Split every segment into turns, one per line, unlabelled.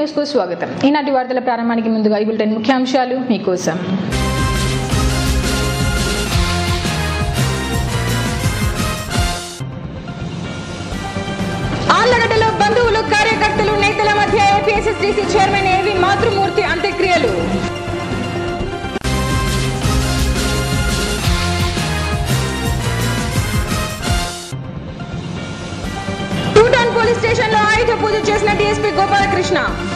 news కు స్వాగతం ఈనాటి వార్తల ప్రారంభానికి ముందుగా ఈ బులెటిన్ ముఖ్యాంశాలు మీకోసం ఆళ్లగడ్డలో బంధువులు కార్యకర్తలు నేతల మధ్య ఏపీఎస్ఎస్డిసి చైర్మన్ ఏవి మాతృమూర్తి అంత్యక్రియలు టూ టౌన్ పోలీస్ స్టేషన్ లో ఆయుధ పూజ చేసిన డీఎస్పీ గోపాలకృష్ణ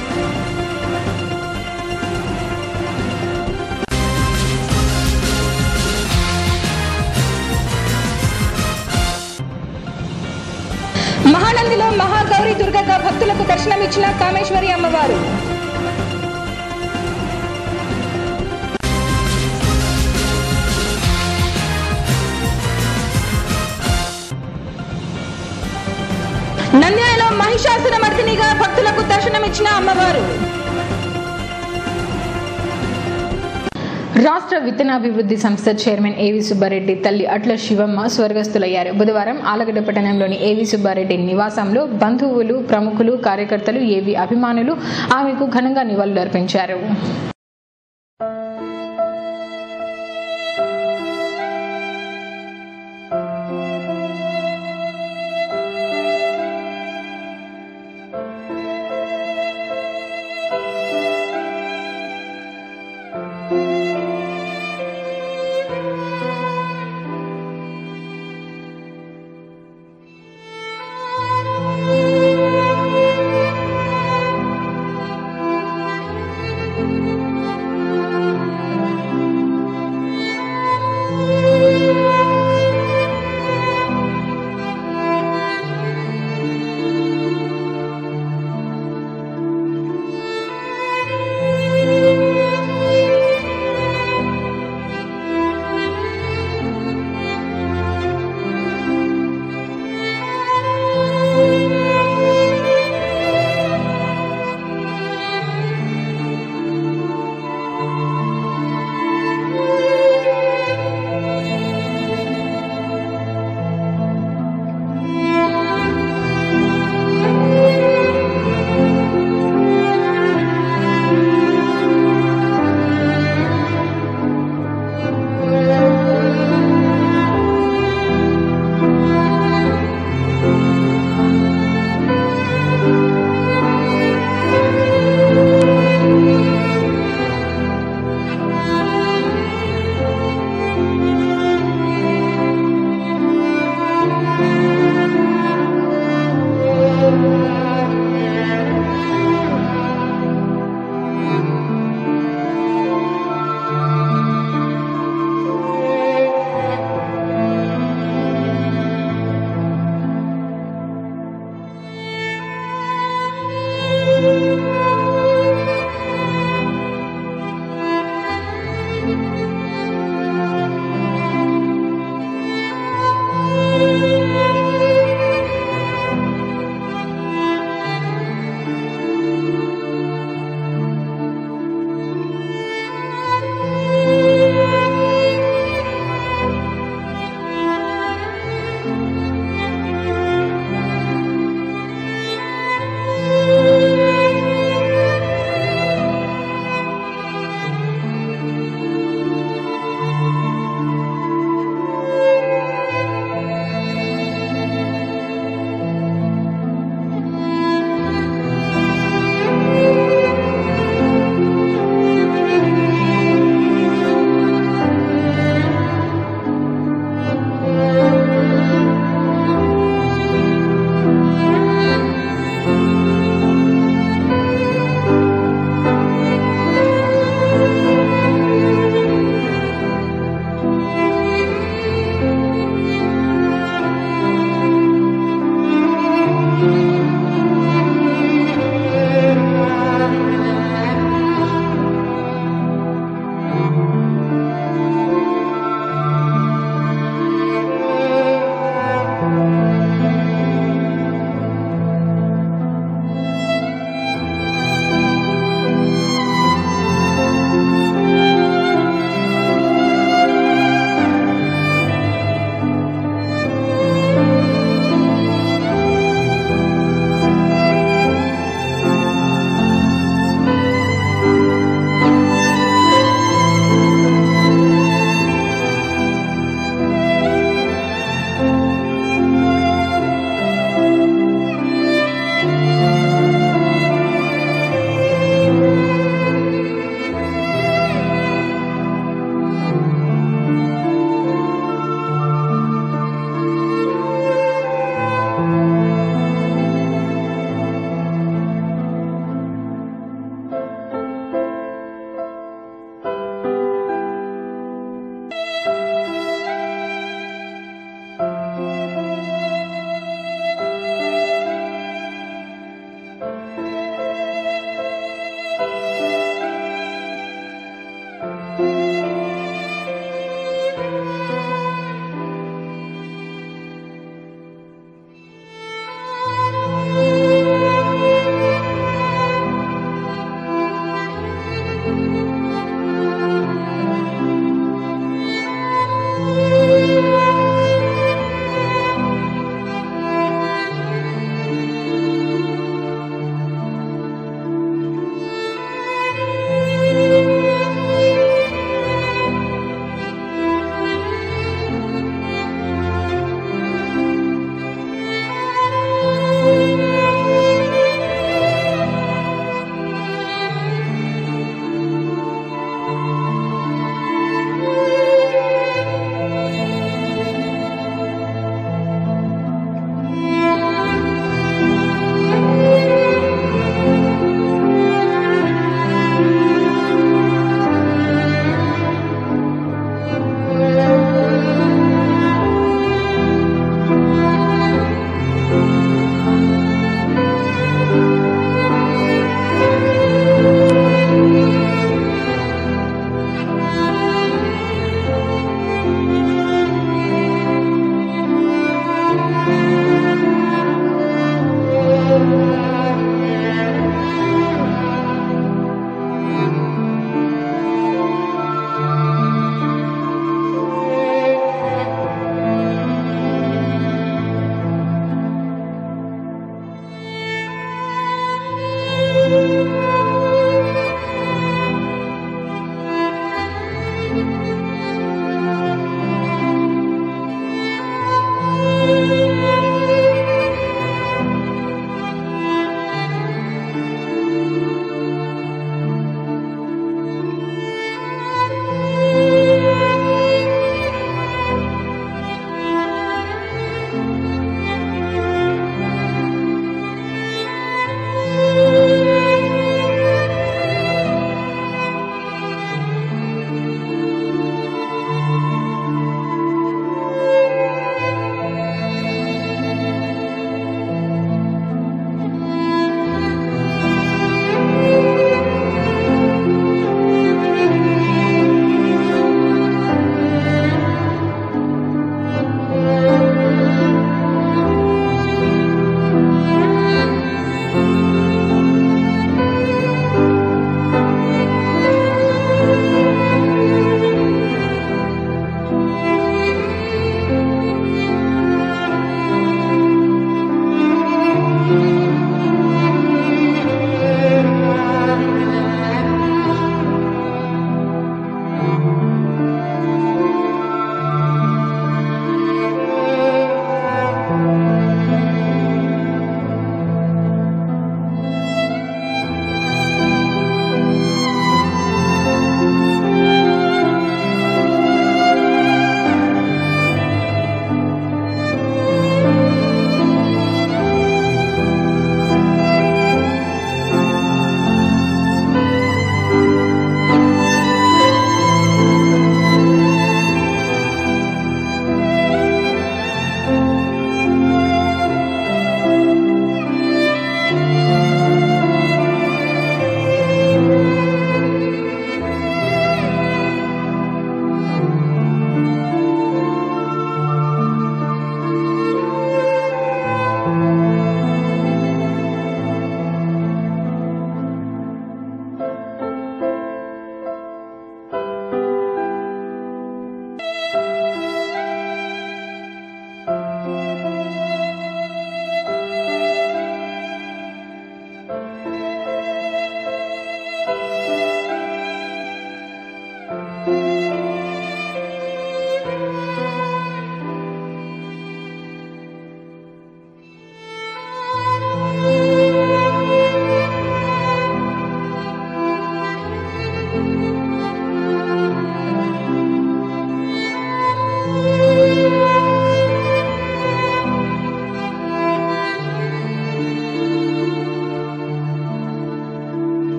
మహానందిలో మహాగౌరి దుర్గగా భక్తులకు దర్శనమిచ్చిన కామేశ్వరి అమ్మవారు నంద్యాలలో మహిషాసుర మర్దినిగా భక్తులకు దర్శనమిచ్చిన అమ్మవారు రాష్ట్ర విత్తనాభివృద్ధి సంస్థ చైర్మన్ ఏవి సుబ్బారెడ్డి తల్లి అట్ల శివమ్మ స్వర్గస్థులయ్యారు బుధవారం ఆలగడ్డ పట్టణంలోని ఏవి సుబ్బారెడ్డి నివాసంలో బంధువులు ప్రముఖులు కార్యకర్తలు ఏవి అభిమానులు ఆమెకు ఘనంగా నివాళులర్పించారు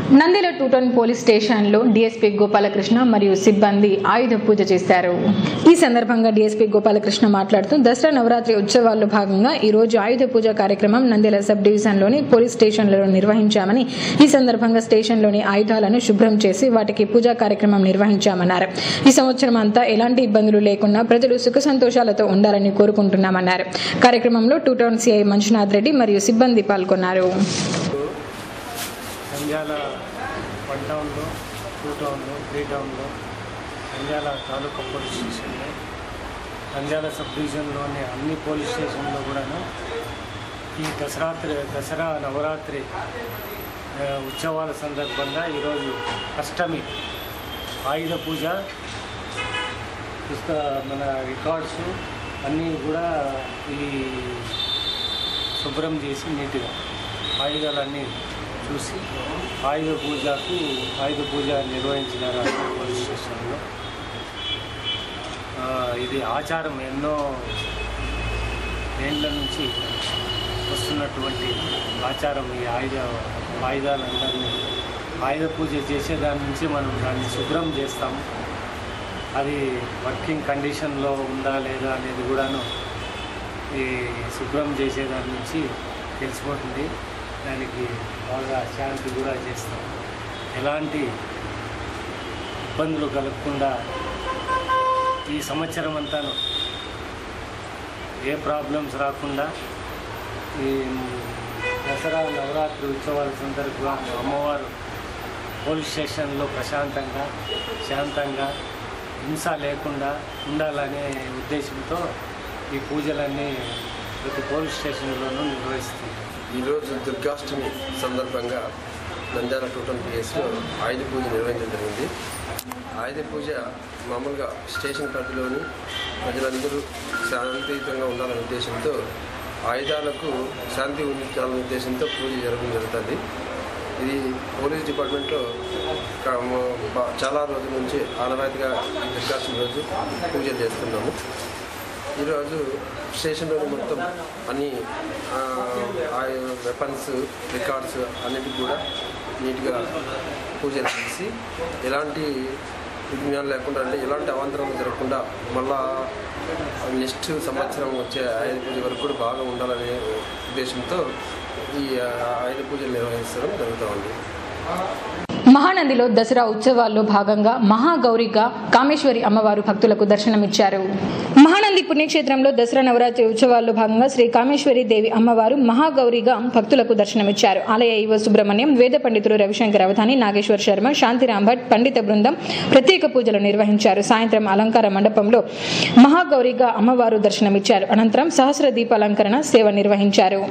నందిల టూటన్ పోలీస్ స్టేషన్లో డీఎస్పీ గోపాలకృష్ణ మరియు సిబ్బంది ఆయుధ పూజ చేశారు ఈ సందర్భంగా డీఎస్పీ గోపాలకృష్ణ మాట్లాడుతూ దసరా నవరాత్రి ఉత్సవాల్లో భాగంగా ఈ రోజు ఆయుధ పూజ కార్యక్రమం నంద్యాల సబ్ డివిజన్లోని పోలీస్ స్టేషన్లలో నిర్వహించామని ఈ సందర్భంగా స్టేషన్లోని ఆయుధాలను శుభ్రం చేసి వాటికి పూజా కార్యక్రమం నిర్వహించామన్నారు ఈ సంవత్సరం అంతా ఎలాంటి ఇబ్బందులు లేకుండా ప్రజలు సుఖ సంతోషాలతో ఉండాలని కోరుకుంటున్నామన్నారు కార్యక్రమంలో two town CI Manjunath Reddy మరియు సిబ్బంది పాల్గొన్నారు
నంద్యాల వన్ టౌన్లో టూ టౌన్లో త్రీ టౌన్లో నంద్యాల తాలూకా పోలీస్ స్టేషన్లో నంద్యాల సబ్ డివిజన్లోని అన్ని పోలీస్ స్టేషన్లో కూడాను ఈ దసరాత్రి దసరా నవరాత్రి ఆ, ఉత్సవాల సందర్భంగా ఈరోజు అష్టమి ఆయుధ పూజ పుస్తక మన రికార్డ్స్ అన్నీ కూడా ఈ శుభ్రం చేసి నీట్గా ఆయుధాలన్నీ చూసి ఆయుధ పూజకు ఆయుధ పూజ నిర్వహించినారు అక్కడ పోలీస్ స్టేషన్లో ఆ, ఇది ఆచారం ఎన్నో ఏండ్ల నుంచి వస్తున్నటువంటి ఆచారం ఈ ఆయుధ ఆయుధాలందరినీ ఆయుధ పూజ చేసేదాని నుంచి మనం దాన్ని శుభ్రం చేస్తాము అది వర్కింగ్ కండిషన్లో ఉందా లేదా అనేది కూడాను ఈ శుభ్రం చేసేదాని నుంచి తెలిసిపోతుంది దానికి బాగా శాంతి కూడా చేస్తాం ఎలాంటి ఇబ్బందులు కలగకుండా ఈ సంవత్సరం అంతాను ఏ ప్రాబ్లమ్స్ రాకుండా ఈ దసరా నవరాత్రి ఉత్సవాల సందర్భంగా అమ్మవారు పోలీస్ స్టేషన్లో ప్రశాంతంగా శాంతంగా హింస లేకుండా ఉండాలనే ఉద్దేశంతో ఈ పూజలన్నీ ప్రతి పోలీస్ స్టేషన్లోనూ నిర్వహిస్తుంది
ఈరోజు దుర్గాష్టమి సందర్భంగా నంద్యాల టూటన్ పిఎస్లో ఆయుధ పూజ నిర్వహించడం జరిగింది ఆయుధ పూజ మామూలుగా స్టేషన్ పరిధిలోని ప్రజలందరూ శాంతియుతంగా ఉండాలనే ఉద్దేశంతో ఆయుధాలకు శాంతి ఉంచాలనే ఉద్దేశంతో పూజ జరగడం జరుగుతుంది ఇది పోలీస్ డిపార్ట్మెంట్లో క- బ- చాలా రోజుల నుంచి ఆనవాయితీగా ఈ దుర్గాష్టమి రోజు పూజలు చేస్తున్నాము ఈరోజు స్టేషన్లోని మొత్తం అన్ని వెపన్స్ రికార్డ్స్ అన్నిటికి కూడా నీట్గా పూజలు చేసి ఎలాంటి విఘ్నాలు లేకుండా అంటే ఎలాంటి అవాంతరం జరగకుండా మళ్ళా నెక్స్ట్ సంవత్సరం వచ్చే ఆయుధ పూజ వరకు కూడా బాగా ఉండాలనే ఉద్దేశంతో ఈ ఆయుధ పూజలు నిర్వహించడం జరుగుతూ ఉంది
మహానందిలో దసరా ఉత్సవాల్లో భాగంగా మహాగౌరిగా కామేశ్వరి అమ్మవారు భక్తులకు దర్శనమిచ్చారు మహానంది పుణ్యక్షేత్రంలో దసరా నవరాత్రి ఉత్సవాల్లో భాగంగా శ్రీ కామేశ్వరి దేవి అమ్మవారు మహాగౌరిగా భక్తులకు దర్శనమిచ్చారు ఆలయ ఈవో సుబ్రహ్మణ్యం వేద పండితులు రవిశంకర్ అవధాని నాగేశ్వర్ శర్మ శాంతిరాం భట్ పండిత బృందం ప్రత్యేక పూజలు నిర్వహించారు సాయంత్రం అలంకార మండపంలో మహాగౌరిగా అమ్మవారు దర్శనమిచ్చారు అనంతరం సహస్ర దీపాలంకరణ సేవ నిర్వహించారు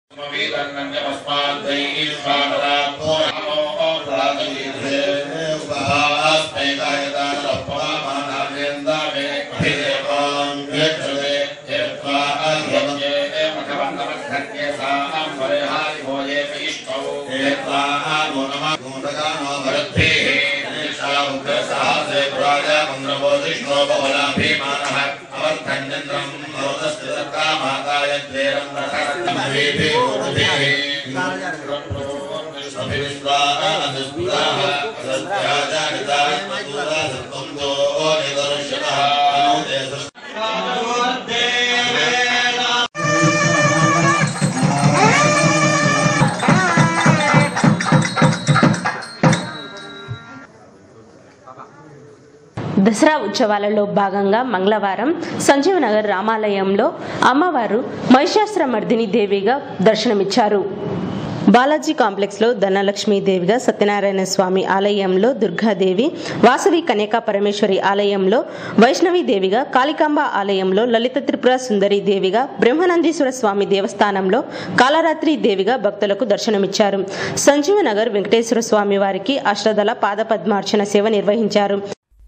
దసరా ఉత్సవాలలో భాగంగా మంగళవారం సంజీవనగర్ రామాలయంలో అమ్మవారు మహిషాసురమర్దిని దేవిగా దర్శనమిచ్చారు బాలాజీ కాంప్లెక్స్లో ధనలక్ష్మీ దేవిగా సత్యనారాయణ స్వామి ఆలయంలో దుర్గాదేవి వాసవి కన్యకా పరమేశ్వరి ఆలయంలో వైష్ణవి దేవిగా కాళికాంబ ఆలయంలో లలిత త్రిపుర సుందరి దేవిగా బ్రహ్మానందీశ్వర స్వామి దేవస్థానంలో కాలరాత్రి దేవిగా భక్తులకు దర్శనమిచ్చారు సంజీవనగర్ వెంకటేశ్వర స్వామి వారికి అష్టదళ పాదపద్మార్చన సేవ నిర్వహించారు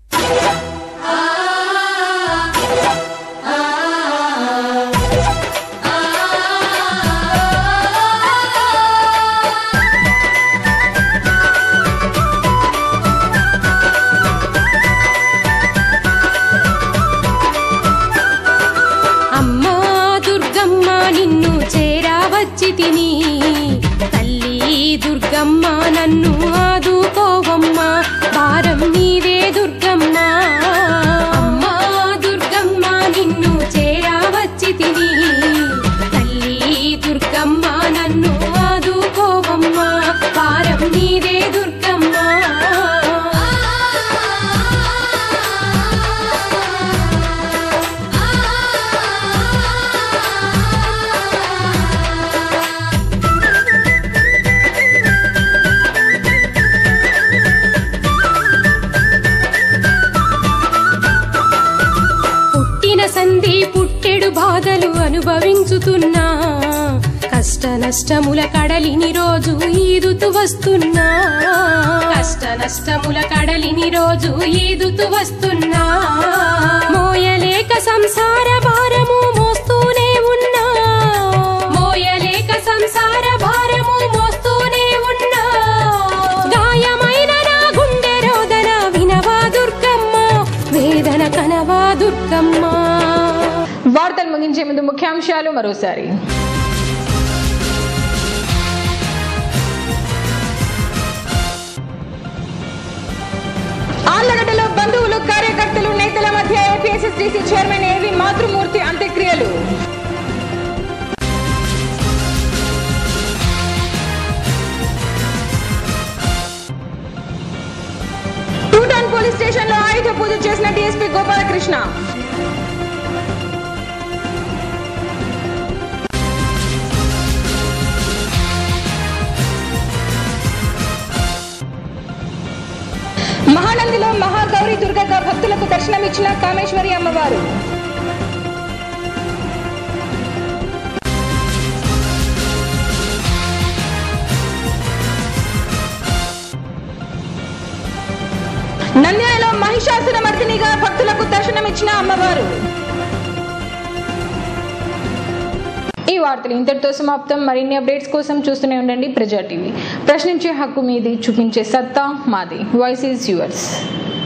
అమ్మా దుర్గమ్మ నిన్ను చేరా వచ్చి తిని తల్లి దుర్గ దుర్గమ్మ నన్ను ఆదుకోవమ్మ భారం నీదే దుర్గమ్మ అమ్మా దుర్గమ్మ నిన్ను చేరావచ్చి తిని తల్లి దుర్గమ్మ నన్ను ఆదుకోవమ్మ భారం నీదే దుర్గమ్మ పుట్టిన సంధి పుట్టెడు బాధలు అనుభవించుతున్నా కష్ట నష్టముల కడలిని రోజు ఈదుతూ వస్తున్నా కష్ట నష్టముల కడలిని రోజు ఈదుతూ వస్తున్నా మోయలేక సంసార భారము మోస్తూనే ఉన్నా మోయలేక సంసార భారము మోస్తూనే ఉన్నా గాయమైన నా గుండె రోదన వినవా దుర్గమ్మ వేదన కనవా దుర్గమ్మ
వార్తలు ముగించే ముందు ముఖ్యాంశాలు మరోసారి ఆళ్లగడ్డలో బంధువులు కార్యకర్తలు నేతల మధ్య ఏపీఎస్ఎస్టీసీ చైర్మన్ ఏవి మాతృమూర్తి అంత్యక్రియలు టూటాన్ పోలీస్ స్టేషన్ లో ఆయుధ పూజ చేసిన డీఎస్పీ గోపాలకృష్ణ మహానందిలో మహాగౌరి దుర్గగా భక్తులకు దర్శనమిచ్చిన కామేశ్వరి అమ్మవారు నంద్యాలలో మహిషాసుర మర్దినిగా భక్తులకు దర్శనమిచ్చిన అమ్మవారు ఈ వార్తలు ఇంతటితో సమాప్తం మరిన్ని అప్డేట్స్ కోసం చూస్తూనే ఉండండి ప్రజా టీవీ ప్రశ్నించే హక్కు మీది చూపించే సత్తా మాది వాయిస్ ఈజ్ యువర్స్